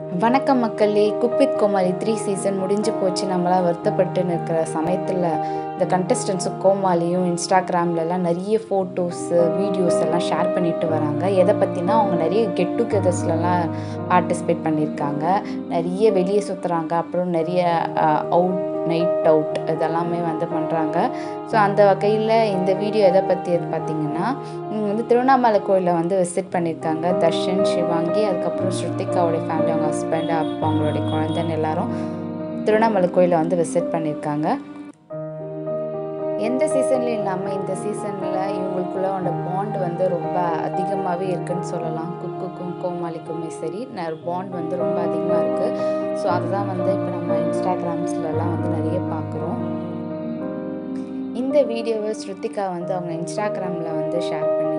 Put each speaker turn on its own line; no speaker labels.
வணக்கம் மக்களே cook with Comali three season முடிஞ்சு போச்சு நம்மளாம் வருத்தப்பட்டு நிற்கிற சமயத்தில் இந்த கண்டஸ்டன்ஸும் கோமாளியும் இன்ஸ்டாகிராம்லலாம் நிறைய ஃபோட்டோஸு வீடியோஸ் எல்லாம் ஷேர் பண்ணிட்டு வராங்க எதை பற்றினா அவங்க நிறைய கெட் டுகெதர்ஸ்லலாம் பார்ட்டிசிபேட் பண்ணியிருக்காங்க நிறைய வெளியே சுற்றுறாங்க அப்புறம் நிறைய அவுட் நைட் அவுட் இதெல்லாமே வந்து பண்ணுறாங்க ஸோ அந்த வகையில் இந்த வீடியோ எதை பற்றி பார்த்தீங்கன்னா இவங்க வந்து திருவண்ணாமலை கோயிலில் வந்து விசிட் பண்ணியிருக்காங்க தர்ஷன் சிவாங்கி அதுக்கப்புறம் ஸ்ருத்திகாவோடைய ஃபேமிலி அவங்க ஹஸ்பண்ட் அப்பா அவங்களுடைய குழந்தைன்னு எல்லாரும் திருவண்ணாமலை கோயிலை வந்து விசிட் பண்ணியிருக்காங்க எந்த சீசன்லையும் இல்லாமல் இந்த சீசனில் இவங்களுக்குள்ள அந்த பாண்ட் வந்து ரொம்ப அதிகமாகவே இருக்குன்னு சொல்லலாம் குக்குக்கும் கோமாளிக்குமே சரி பாண்ட் வந்து ரொம்ப அதிகமாக இருக்குது ஸோ அதுதான் வந்து இப்போ நம்ம இன்ஸ்டாகிராம்ஸ்லலாம் வந்து நிறைய பார்க்குறோம் இந்த வீடியோவை ஸ்ருத்திகா வந்து அவங்க இன்ஸ்டாகிராமில் வந்து ஷேர் பண்ணி